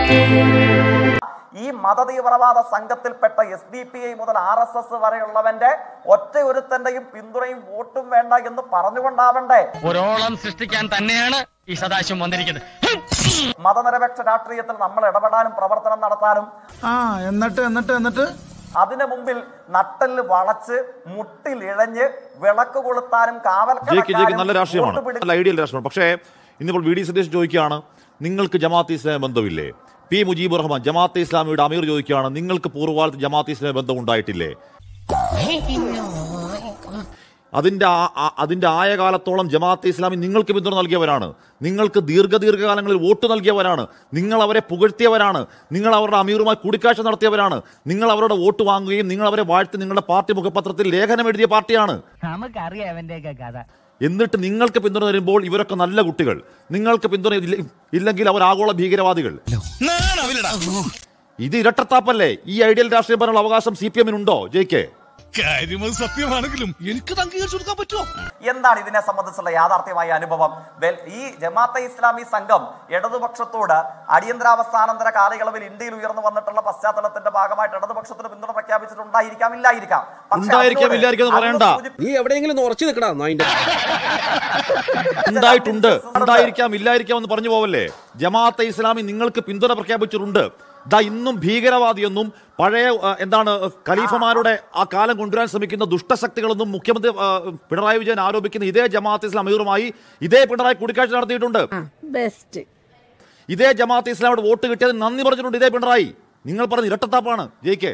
ഈ മതതീവ്രവാദ സംഘത്തിൽപ്പെട്ട എസ് ഡി പി ഐ മുതൽ ആർ എസ് എസ് വരെയുള്ളവന്റെ ഒറ്റ ഒരുത്തന്റെയും പിന്തുണയും വോട്ടും വേണ്ട എന്ന് പറഞ്ഞുകൊണ്ടാവണ്ടേ ഒരോളം സൃഷ്ടിക്കാൻ തന്നെയാണ് ഈ സദാശിവം വന്നിരിക്കുന്നത് മതനിരപേക്ഷ രാഷ്ട്രീയത്തിൽ നമ്മൾ ഇടപെടാനും പ്രവർത്തനം നടത്താനും ആ എന്നിട്ട് എന്നിട്ട് എന്നിട്ട് അതിനു മുമ്പിൽ നട്ടല് വളച്ച് മുട്ടിൽ ഇഴഞ്ഞ് വിളക്ക് കൊളുത്താനും ജയിക്ക് ജയിക്ക് നല്ല കാവൽ രാഷ്ട്രീയമാണ് നല്ല ഐഡിയൽ രാഷ്ട്രീയമാണ് പക്ഷേ ഇന്നിപ്പോൾ വി ഡി സതീഷ് ചോദിക്കുകയാണ് നിങ്ങൾക്ക് ജമാഅത്ത് ഇസ്ലാമി ബന്ധമില്ലേ പി മുജീബ് റഹ്മാൻ ജമാഅത്തെ ഇസ്ലാമിയുടെ അമീർ ചോദിക്കുകയാണ് നിങ്ങൾക്ക് പൂർവ്വകാലത്ത് ജമാഅത്ത് ഇസ്ലാമി ബന്ധം ഉണ്ടായിട്ടില്ലേ അതിന്റെ ആ- ആ- അതിന്റെ ആയ കാലത്തോളം ജമാഅത്തെ ഇസ്ലാമി നിങ്ങൾക്ക് പിന്തുണ നൽകിയവരാണ് നിങ്ങൾക്ക് ദീർഘ ദീർഘകാലങ്ങളിൽ വോട്ട് നൽകിയവരാണ് നിങ്ങൾ അവരെ പുകഴ്ത്തിയവരാണ് നിങ്ങൾ അവരുടെ അമീറുമായി കൂടിക്കാഴ്ച നടത്തിയവരാണ് നിങ്ങൾ അവരുടെ വോട്ട് വാങ്ങുകയും നിങ്ങൾ അവരെ വാഴ്ത്തി നിങ്ങളുടെ പാർട്ടി മുഖപത്രത്തിൽ ലേഖനം എഴുതിയ പാർട്ടിയാണ് നമുക്കറിയാം അവന്റെയൊക്കെ കഥ എന്നിട്ട് നിങ്ങൾക്ക് പിന്തുണ തരുമ്പോൾ ഇവരൊക്കെ നല്ല കുട്ടികൾ നിങ്ങൾക്ക് പിന്തുണ ഇല്ല- ഇല്ലെങ്കിൽ അവർ ആഗോള ഭീകരവാദികൾ ഇത് ഇരട്ടത്താപ്പല്ലേ ഈ ഐഡിയൽ രാഷ്ട്രീയം പറയാനുള്ള അവകാശം സി പി എമ്മിനുണ്ടോ ജയിക്കെ കാര്യമത് സത്യമാണെങ്കിലും എനിക്ക് അംഗീകരിച്ചു കൊടുക്കാൻ പറ്റുമോ എന്താണ് ഇതിനെ സംബന്ധിച്ചുള്ള യാഥാർത്ഥ്യമായ അനുഭവം വെൽ, ഈ ജമാഅത്തെ ഇസ്ലാമി സംഘം ഇടതുപക്ഷത്തോട് അടിയന്തരാവസ്ഥാനന്തര കാലയളവിൽ ഇന്ത്യയിൽ ഉയർന്നു വന്നിട്ടുള്ള പശ്ചാത്തലത്തിന്റെ ഭാഗമായിട്ട് ഇടതുപക്ഷത്തിന് പിന്തുണ പ്രഖ്യാപിച്ചിട്ടുണ്ടായിരിക്കാം ഇല്ലായിരിക്കാം പക്ഷേ ഉണ്ടായിരിക്കാം, അതിനോട് ഇല്ലായിരിക്കാം എന്ന് അതിനോട് പറയണ്ട. സൂചി- നീ എവിടെയെങ്കിലും ഉറച്ചു നിൽക്കടാ നായിന്റെ ഉണ്ടായിട്ടുണ്ട് ഉണ്ടായിരിക്കാം ഇല്ലായിരിക്കാം എന്ന് പറഞ്ഞു പോവല്ലേ ജമാഅത്തെ ഇസ്ലാമി നിങ്ങൾക്ക് പിന്തുണ പ്രഖ്യാപിച്ചിട്ടുണ്ട് ദാ ഇന്നും ഭീകരവാദിയെന്നും പഴയ ആ, എന്താണ് ഖലീഫമാരുടെ ആ കാലം കൊണ്ടുവരാൻ ശ്രമിക്കുന്ന ദുഷ്ടശക്തികളെന്നും മുഖ്യമന്ത്രി ആ, പിണറായി വിജയൻ ആരോപിക്കുന്ന ഇതേ ജമാഅത്ത് ഇസ്ലാം അമീറുമായി ഇതേ പിണറായി കൂടിക്കാഴ്ച നടത്തിയിട്ടുണ്ട് ബെസ്റ്റ് ഇതേ ജമാഅത്ത് ഇസ്ലാമിയുടെ വോട്ട് കിട്ടിയതിന് നന്ദി പറഞ്ഞിട്ടുണ്ട് ഇതേ പിണറായി നിങ്ങൾ പറഞ്ഞ ഇരട്ടത്താപ്പാണ് ജയിക്കെ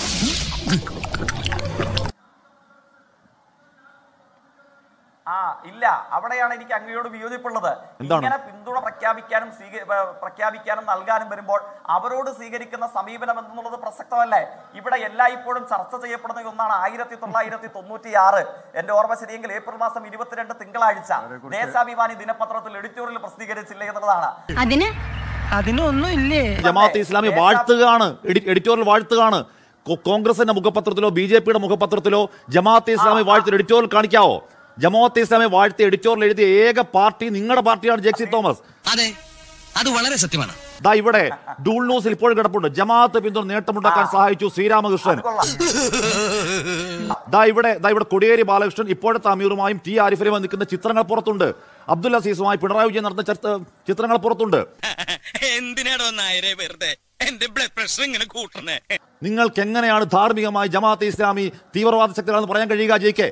ആ ഇല്ല അവിടെയാണ് എനിക്ക് അങ്ങയോട് വിയോജിപ്പുള്ളത് എന്താണ്? ഇങ്ങനെ പിന്തുണ പ്രഖ്യാപിക്കാനും സ്വീക- ഏ, പ്രഖ്യാപിക്കാനും നൽകാനും വരുമ്പോൾ അവരോട് സ്വീകരിക്കുന്ന സമീപനം എന്നുള്ളത് പ്രസക്തമല്ലേ ഇവിടെ എല്ലായ്പ്പോഴും ചർച്ച ചെയ്യപ്പെടുന്ന ഒന്നാണ് ആയിരത്തി തൊള്ളായിരത്തി തൊണ്ണൂറ്റി ആറ് എന്റെ ഓർമ്മ ശരിയെങ്കിൽ ഏപ്രിൽ മാസം ഇരുപത്തിരണ്ട് തിങ്കളാഴ്ച ദേശാഭിമാനി ദിനപത്രത്തിൽ എഡിറ്റോറിയൽ പ്രസിദ്ധീകരിച്ചില്ലേ എന്നുള്ളതാണ് അതിന് അതിനൊന്നും ഇല്ലേ ജമാഅത്ത് ഇസ്ലാമി വാഴ്ത്തുകയാണ് എഡി- എഡിറ്റോറിയൽ വാഴ്ത്തുകയാണ് കോ- കോൺഗ്രസിന്റെ മുഖപത്രത്തിലോ ബി ജെ പിയുടെ മുഖപത്രത്തിലോ ജമാഅത്ത് ഇസ്ലാമി വാഴ്ത്തി എഡിറ്റോറിയൽ കാണിക്കാവോ ജമാഅത്ത് ഇസ്ലാമി വാഴ്ത്തി എഡിറ്റോറിയൽ എഴുതിയ ഏക പാർട്ടി നിങ്ങളുടെ പാർട്ടിയാണ് ജെക്സി തോമസ് അതെ അത് വളരെ സത്യമാണ് ദാ ഇവിടെ ഡൂൾ ന്യൂസിൽ ഇപ്പോഴും കിടപ്പുണ്ട് ജമാഅത്ത് പിന്തുണ നേട്ടമുണ്ടാക്കാൻ സഹായിച്ചു ശ്രീരാമകൃഷ്ണൻ അത് കൊള്ളാം ദാ ഇവിടെ ദാ ഇവിടെ കൊടിയേരി ബാലകൃഷ്ണൻ ഇപ്പോഴത്തെ അമീറുമായും ടി ആരിഫലുമായി നിൽക്കുന്ന ചിത്രങ്ങൾ പുറത്തുണ്ട് അബ്ദുൽ അസീസുമായി പിണറായി വിജയൻ നടന്ന ചർച്ച- ചിത്രങ്ങൾ പുറത്തുണ്ട് എന്തിനാടോ നായരെ വെറുതെ എന്റെ ബ്ലഡ് പ്രഷർ ഇങ്ങനെ കൂട്ടണേ നിങ്ങൾക്ക് എങ്ങനെയാണ് ധാർമ്മികമായി ജമാഅത്തെ ഇസ്ലാമി തീവ്രവാദ ശക്തികളാണെന്ന് പറയാൻ കഴിയുക ജയിക്കെ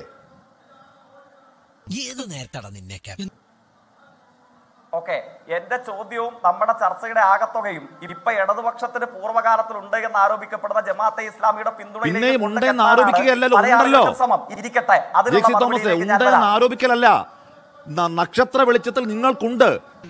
ഏത് നേരത്തടാ നിന്നേക്കാ ഓക്കെ എന്റെ ചോദ്യവും നമ്മുടെ ചർച്ചയുടെ ആകത്തുകയും ഇപ്പൊ ഇടതുപക്ഷത്തിന് പൂർവ്വകാലത്തിൽ ഉണ്ട് എന്ന് ആരോപിക്കപ്പെടുന്ന ജമാഅത്തെ ഇസ്ലാമിയുടെ പിന്തുണയിലേക്ക് പിന്നെയും കൊണ്ട് ഉണ്ടെന്ന് കെട്ടാനാണ് ആരോപിക്കുകയല്ലല്ലോ, പല ഉണ്ടല്ലോ. ആളുകൾക്കും ശ്രമം. ഇരിക്കട്ടെ അതിനുള്ള ജെക്സി തോമസ് മറുപടിയിലേക്ക് ഞാൻ ഉണ്ടെന്ന് വരാം. ആരോപിക്കലല്ല ന- നക്ഷത്ര വെളിച്ചത്തിൽ നിങ്ങൾക്കുണ്ട്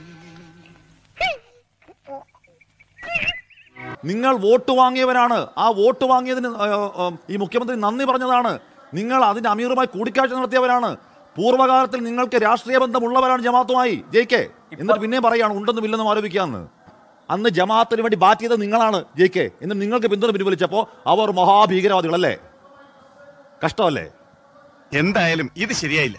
നിങ്ങൾ വോട്ട് വാങ്ങിയവരാണ് ആ വോട്ട് വാങ്ങിയതിന് ആ, ആ, ഈ മുഖ്യമന്ത്രി നന്ദി പറഞ്ഞതാണ് നിങ്ങൾ അതിന് അമീറുമായി കൂടിക്കാഴ്ച നടത്തിയവരാണ് പൂർവ്വകാലത്തിൽ നിങ്ങൾക്ക് രാഷ്ട്രീയ ബന്ധമുള്ളവരാണ് ജമാഅത്തുമായി ജയിക്കെ എന്നിട്ട് പിന്നെയും പറയാണ് ഉണ്ടെന്നും ഇല്ലെന്നും ആരോപിക്കാന്ന് അന്ന് ജമാഅത്തിന് വേണ്ടി ബാറ്റ് ചെയ്തത് നിങ്ങളാണ് ജയിക്കെ എന്നിട്ട് നിങ്ങൾക്ക് പിന്തുണ പിൻവലിച്ചപ്പോ അവർ മഹാഭീകരവാദികളല്ലേ കഷ്ടമല്ലേ എന്തായാലും ഇത് ശരിയായില്ല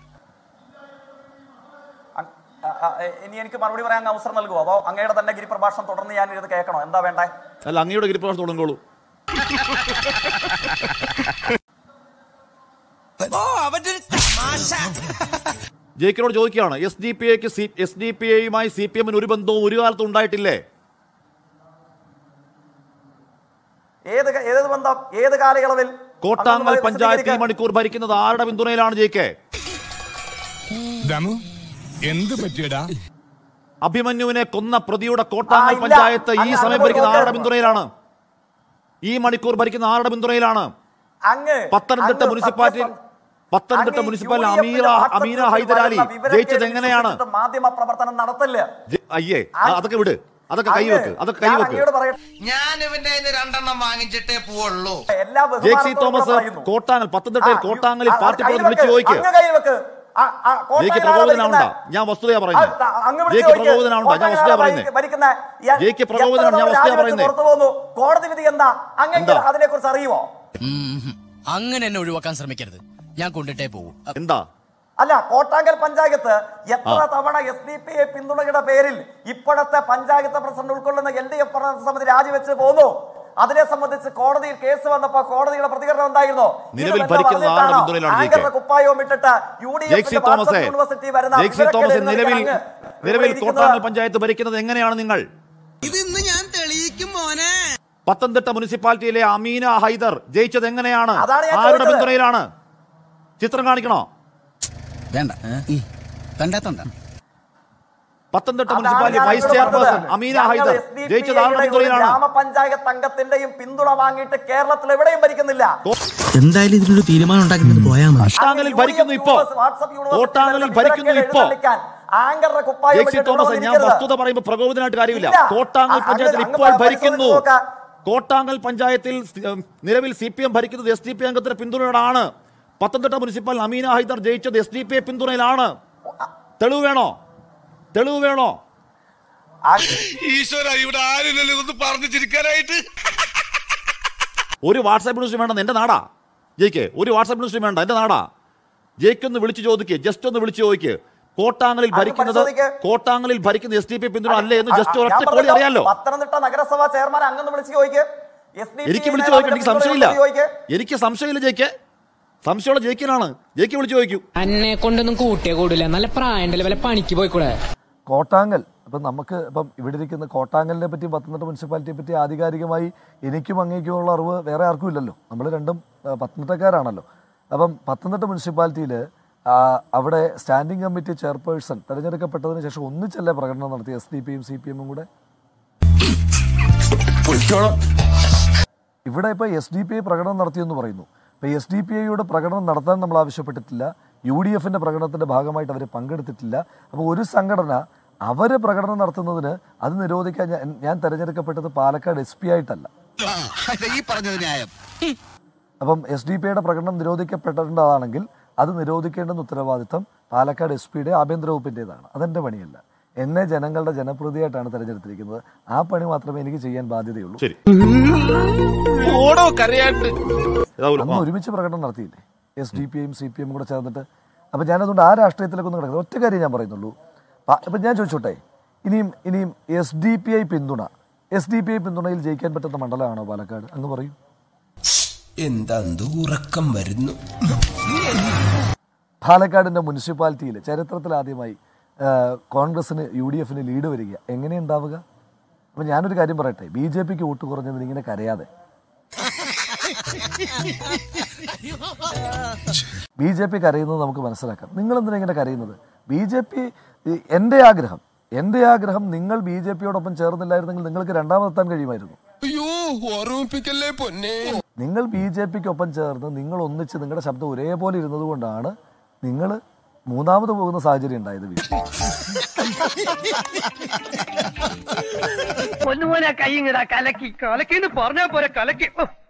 അ- അ- അ- ഇനി എനിക്ക് മറുപടി പറയാൻ അവസരം നൽകുമോ അതോ അങ്ങയുടെ തന്നെ ഗിരിപ്രഭാഷണം തുടർന്ന് ഞാൻ ഇത് കേൾക്കണോ എന്താ വേണ്ടേ അല്ല അങ്ങയുടെ ഗിരിപ്രഭാഷണം തുടങ്ങിക്കോളൂ ജയിക്കിനോട് ചോദിക്കുകയാണ് എസ് ഡി പി ഐക്ക് എസ് ഡി പി ഐയുമായി സി പി എമ്മിന് ഒരു ബന്ധവും ഒരു കാലത്തും ഉണ്ടായിട്ടില്ലേ ഏത് ക- ഏത് ബന്ധം ഏത് കാലയളവിൽ കോട്ടാങ്ങൽ അങ്ങൊന്ന് പഞ്ചായത്ത് ഈ വിശദീകരിക്കാൻ- മണിക്കൂർ ഭരിക്കുന്നത് ആരുടെ പിന്തുണയിലാണ് ജയിക്കെ ദമു എന്ത് പറ്റിയടാ അഭിമന്യുവിനെ കൊന്ന പ്രതിയുടെ കോട്ടാങ്ങൽ ആ, ഇല്ല. പഞ്ചായത്ത് ഈ അങ്ങ് സമയം അങ്ങ് ഭരിക്കുന്ന പോയി ആരുടെ നോക്ക്. പിന്തുണയിലാണ് ഈ മണിക്കൂർ ഭരിക്കുന്ന ആരുടെ പിന്തുണയിലാണ് അങ്ങ് പത്തനംതിട്ട അങ്ങ് മുനിസിപ്പാലിറ്റി സത്യസം- പത്തനംതിട്ട അങ്ങ് മുനിസിപ്പാലിറ്റി യു ഡി എഫിന്റെ അമീറ വാട്സപ്പ് അമീന ഗ്രൂപ്പിൽ ഹൈദരാലി വരുന്ന വിവരക്കേട് ജയിച്ചത് എങ്ങനെയാണ് വിശ്വസിച്ചിട്ട് മാധ്യമ പ്രവർത്തനം നടത്തില്ല ജെ- അയ്യേ ആ, അതൊക്കെ വിട് അതൊക്കെ കൈവെക്ക് അതൊക്കെ ഞാൻ കൈവെക്ക് അങ്ങയോട് പറയട്ടെ ഞാൻ ഇവന്റെ രണ്ടെണ്ണം വാങ്ങിച്ചിട്ടേ പോവുള്ളൂ എല്ലാ ജെ സി ബഹുമാനത്തോടും തോമസ് പറയുന്നു. കോട്ടാങ്ങൽ പത്തനംതിട്ടയിൽ ആ, യു- കോട്ടാങ്ങലിൽ ആ, പാർട്ടി കൈ പ്രവർത്തനം വിളിച്ചു വെക്ക്. ചോദിക്കുക അങ്ങ് കൈ വെക്ക്. ആ, ആ, കോട്ടയം ജയിക്ക് ആരാ പ്രകോപനാവണ്ട ഭരിക്കുന്നെ? ഞാൻ വസ്തുതയാ ആ, പറയുന്നത് അങ്ങ് വിളിച്ച് ജയിക്ക് ചോദിക്ക്. പ്രകോപനാവണ്ട ഞാൻ കോട്ടയം വസ്തുതയാ ആരാ പറയുന്നത് ഭരിക്കുന്നെ? എ- ജയിക്ക് എത്ര പ്രകോപനാണ് ഞാൻ തവണ വസ്തുതയാ രാജിവെച്ച് പറയുന്നത് പുറത്തു പോന്നു? കോടതി വിധി എന്താ അങ്ങനെ എന്താ? അതിനെ കുറിച്ച് അറിയുമോ അങ്ങനെ എന്നെ ഒഴിവാക്കാൻ ശ്രമിക്കരുത് ഞാൻ കൊണ്ടിട്ടേ പോകൂ എന്താ അല്ല കോട്ടാങ്കൽ പഞ്ചായത്ത് എത്ര ആ. തവണ എസ് ഡി പി ഐ പിന്തുണയുടെ പേരിൽ ഇപ്പോഴത്തെ പഞ്ചായത്ത് പ്രസിഡന്റ് ഉൾക്കൊള്ളുന്ന എൽ ഡി എഫ് ഭരണസമിതി രാജിവെച്ച് പോന്നു അതിനെ സംബന്ധിച്ച് കോടതിയിൽ കേസ് വന്നപ്പോ കോടതിയുടെ പ്രതികരണം എന്തായിരുന്നു നിലവിൽ ഇതെല്ലാം ഭരിക്കുന്നത് ആരുടെ പറഞ്ഞിട്ടാണോ പിന്തുണയിലാണ് ആങ്കറുടെ ജയിക്ക്? കുപ്പായവും ഇട്ടിട്ട് യു ഡി ജെയ്ക്സി എഫിന്റെ തോമസേ യൂണിവേഴ്സിറ്റി വരുന്ന ജെയ്ക്സി വിവരക്കേട് തോമസ് എഴുതുന്ന നിലവിൽ അങ്ങ് നിലവിൽ ഇവിടെ കോട്ടാങ്കൽ ഇരിക്കുന്നത് പഞ്ചായത്ത് ഭരിക്കുന്നത് എങ്ങനെയാണ് നിങ്ങൾ ഇത് ഇന്ന് ഞാൻ തെളിയിക്കും മോനെ പത്തനംതിട്ട മുനിസിപ്പാലിറ്റിയിലെ അമീന ഹൈദർ ജയിച്ചത് എങ്ങനെയാണ് അതാണ് ഞാൻ ആരുടെ ചോദിച്ചത്. പിന്തുണയിലാണ് ചിത്രം കാണിക്കണോ വേണ്ട കണ്ടാത്തോണ്ട പത്തനംതിട്ട അതാണ് മുനിസിപ്പാലിറ്റി ഞാൻ വൈസ് ഇവിടെ ചെയർപേഴ്സൺ പറഞ്ഞത്. അമീന ഞങ്ങൾ ഹൈദർ SDPI ജയിച്ചത് ആരുടെ യുടെ ഒരു പിന്തുണയിലാണ് ഗ്രാമപഞ്ചായത്ത് അംഗത്തിന്റെയും പിന്തുണ വാങ്ങിയിട്ട് കേരളത്തിൽ എവിടെയും ഭരിക്കുന്നില്ല എന്തായാലും ഇതിനൊരു തീരുമാനം ഉണ്ടാക്കുന്നത് പോയാ മതി കോട്ടാങ്കലിൽ ഭരിക്കുന്നു ഇപ്പോ കോട്ടാങ്കലിൽ ഭരിക്കുന്നു ഇപ്പോ ആങ്കറുടെ കുപ്പായം ജെയ്സി ഇട്ടിട്ട് തോമസ് ഇവിടെ ഞാൻ വന്നിരിക്കരുത്. വസ്തുത പറയുമ്പോൾ പ്രകോപിതനായിട്ട് കാര്യമില്ല ഇല്ല. കോട്ടാങ്കൽ അങ്ങ് പഞ്ചായത്തിൽ അങ്ങ് ഇപ്പോൾ പരിശോധിച്ച് ഭരിക്കുന്നു നോക്കാം. കോട്ടാങ്കൽ പഞ്ചായത്തിൽ ഉം, നിലവിൽ സി പി എം ഭരിക്കുന്നത് എസ് ഡി പി അംഗത്തിന്റെ പിന്തുണയോടാണ് പത്തനംതിട്ട മുനിസിപ്പൽ അമീന ഹൈദർ ജയിച്ചത് എസ് ഡി പി പിന്തുണയിലാണ് തെളിവ് വേണോ തെളിവ് വേണോ ഈശ്വര ഇവിടെ ആരില്ലല്ലോ ഇതൊന്ന് പറഞ്ഞു ചിരിക്കാനായിട്ട് ഒരു വാട്സാപ്പ് ന്യൂസ് വേണ്ട എന്റെ നാടാ ജയിക്ക് ഒരു വാട്സാപ്പ് ന്യൂസ് വേണ്ട എന്റെ നാടാ ജയിക്കൊന്ന് വിളിച്ചു ചോദിക്ക് ജസ്റ്റ് ഒന്ന് വിളിച്ചു ചോദിക്ക് കോട്ടാങ്ങലിൽ അത് ഭരിക്കുന്നത് പരിശോധിക്ക്. കോട്ടാങ്ങലിൽ ഭരിക്കുന്ന എസ് ഡി പി പിന്തുണ അല്ലേ എന്ന് ജസ്റ്റ് ഞാൻ ഒരൊറ്റ കോളി പറഞ്ഞല്ലോ, അറിയാലോ പത്തനംതിട്ട നഗരസഭ ചെയർമാൻ അങ്ങൊന്ന് വിളിച്ച് ചോദിക്ക് SDPI എനിക്ക് വിളിച്ചു നേതാവിന്റെ ചോദിക്കാൻ എനിക്ക് സംശയമില്ല പിന്തുണ ചോദിക്ക്. എനിക്ക് സംശയമില്ല ജയിക്ക് സംശയമുള്ള ജയിക്കനാണ് ജയിക്ക് വിളിച്ചു ചോദിക്കൂ അന്നെ കൊണ്ടൊന്നും കൂട്ടിയേ കൂടില്ല നല്ല പ്രായണ്ടല്ലേ വല്ല പണിക്ക് പോയിക്കൂടെ കോട്ടാങ്കൽ ഇപ്പം നമുക്ക് ഇപ്പം ഇവിടെ ഇരിക്കുന്ന കോട്ടാങ്കലിനെ പറ്റി പത്തനംതിട്ട മുനിസിപ്പാലിറ്റിയെ പറ്റി ആധികാരികമായി എനിക്കും അങ്ങേക്കുമുള്ള അറിവ് വേറെ ആർക്കും ഇല്ലല്ലോ നമ്മൾ രണ്ടും ആ, പത്തനംതിട്ടക്കാരാണല്ലോ അപ്പം പത്തനംതിട്ട മുനിസിപ്പാലിറ്റിയിൽ അവിടെ സ്റ്റാൻഡിംഗ് കമ്മിറ്റി ചെയർപേഴ്സൺ തെരഞ്ഞെടുക്കപ്പെട്ടതിന് ശേഷം ഒന്നിച്ചല്ലേ പ്രകടനം നടത്തി എസ് ഡി പിയും സി പി എമ്മും കൂടെ ഇവിടെ ഇപ്പോൾ എസ് ഡി പി ഐ പ്രകടനം നടത്തിയെന്ന് പറയുന്നു ഇപ്പോൾ എസ് ഡി പി ഐയുടെ പ്രകടനം നടത്താൻ നമ്മൾ ആവശ്യപ്പെട്ടിട്ടില്ല യു ഡി എഫിൻ്റെ പ്രകടനത്തിൻ്റെ ഭാഗമായിട്ട് അവർ പങ്കെടുത്തിട്ടില്ല അപ്പോൾ ഒരു സംഘടന അവർ പ്രകടനം നടത്തുന്നതിന് അത് നിരോധിക്കാൻ ഞാൻ ഞാൻ തിരഞ്ഞെടുക്കപ്പെട്ടത് പാലക്കാട് എസ് പി ആയിട്ടല്ല ഈ പറഞ്ഞത് ന്യായം അപ്പം എസ് ഡി പി ഐയുടെ പ്രകടനം നിരോധിക്കപ്പെടേണ്ടതാണെങ്കിൽ അത് നിരോധിക്കേണ്ടുന്ന ഉത്തരവാദിത്തം പാലക്കാട് എസ് പിയുടെ ആഭ്യന്തര വകുപ്പിൻ്റെതാണ് അതെൻ്റെ പണിയല്ല എന്നെ ജനങ്ങളുടെ ജനപ്രതിയായിട്ടാണ് തിരഞ്ഞെടുത്തിരിക്കുന്നത് ആ പണി മാത്രമേ എനിക്ക് ചെയ്യാൻ ബാധ്യതയുള്ളൂ ശരി ഓടോ കരയാണ്ട് രാഹുൽ, അന്ന് ആ. ഒരുമിച്ച് പ്രകടനം നടത്തിയില്ലേ എസ് ഡി പി ഐയും സി പി എം കൂടെ ചേർന്നിട്ട് അപ്പം ഞാനതുകൊണ്ട് ആ രാഷ്ട്രീയത്തിലേക്കൊന്നും കിടക്കുന്നത് ഒറ്റ കാര്യം ഞാൻ പറയുന്നുള്ളൂ പ- ഇപ്പം ഞാൻ ചോദിച്ചോട്ടെ ഇനിയും ഇനിയും എസ് ഡി പി ഐ പിന്തുണ എസ് ഡി പി ഐ പിന്തുണയിൽ ജയിക്കാൻ പറ്റുന്ന മണ്ഡലമാണോ പാലക്കാട് അങ്ങ് പറയും എന്താ ഉറക്കം വരുന്നു പാലക്കാടിൻ്റെ മുനിസിപ്പാലിറ്റിയിൽ ചരിത്രത്തിൽ ആദ്യമായി ആ, കോൺഗ്രസിന് യു ഡി എഫിന് ലീഡ് വരിക എങ്ങനെയുണ്ടാവുക അപ്പം ഞാനൊരു കാര്യം പറയട്ടെ ബി ജെ പിക്ക് വോട്ട് കുറഞ്ഞതിന് ഇങ്ങനെ കരയാതെ ബി ജെ പി കരയുന്നത് നമുക്ക് മനസ്സിലാക്കാം നിങ്ങൾ എന്തിനാ ഇങ്ങനെ കരയുന്നത് ബി ജെ പി എൻ്റെ ആഗ്രഹം എൻ്റെ ആഗ്രഹം നിങ്ങൾ ബി ജെ പിയോടൊപ്പം ചേർന്നില്ലായിരുന്നെങ്കിൽ നിങ്ങൾക്ക് രണ്ടാമതെത്താൻ കഴിയുമായിരുന്നു അയ്യോ ഓർമ്മിപ്പിക്കല്ലേ പൊന്നെ നിങ്ങൾ ബി ജെ പിക്കൊപ്പം ചേർന്ന് നിങ്ങൾ ഒന്നിച്ച് നിങ്ങളുടെ ശബ്ദം ഒരേപോലെ ഇരുന്നത് കൊണ്ടാണ് നിങ്ങൾ മൂന്നാമത് പോകുന്ന സാഹചര്യം ഉണ്ടായത് വീട്ടിൽ പൊന്നുമോനെ കൈ ഇങ്ങടാ കലക്കി കലക്കിന്ന് പറഞ്ഞാ പോരെ കലക്കി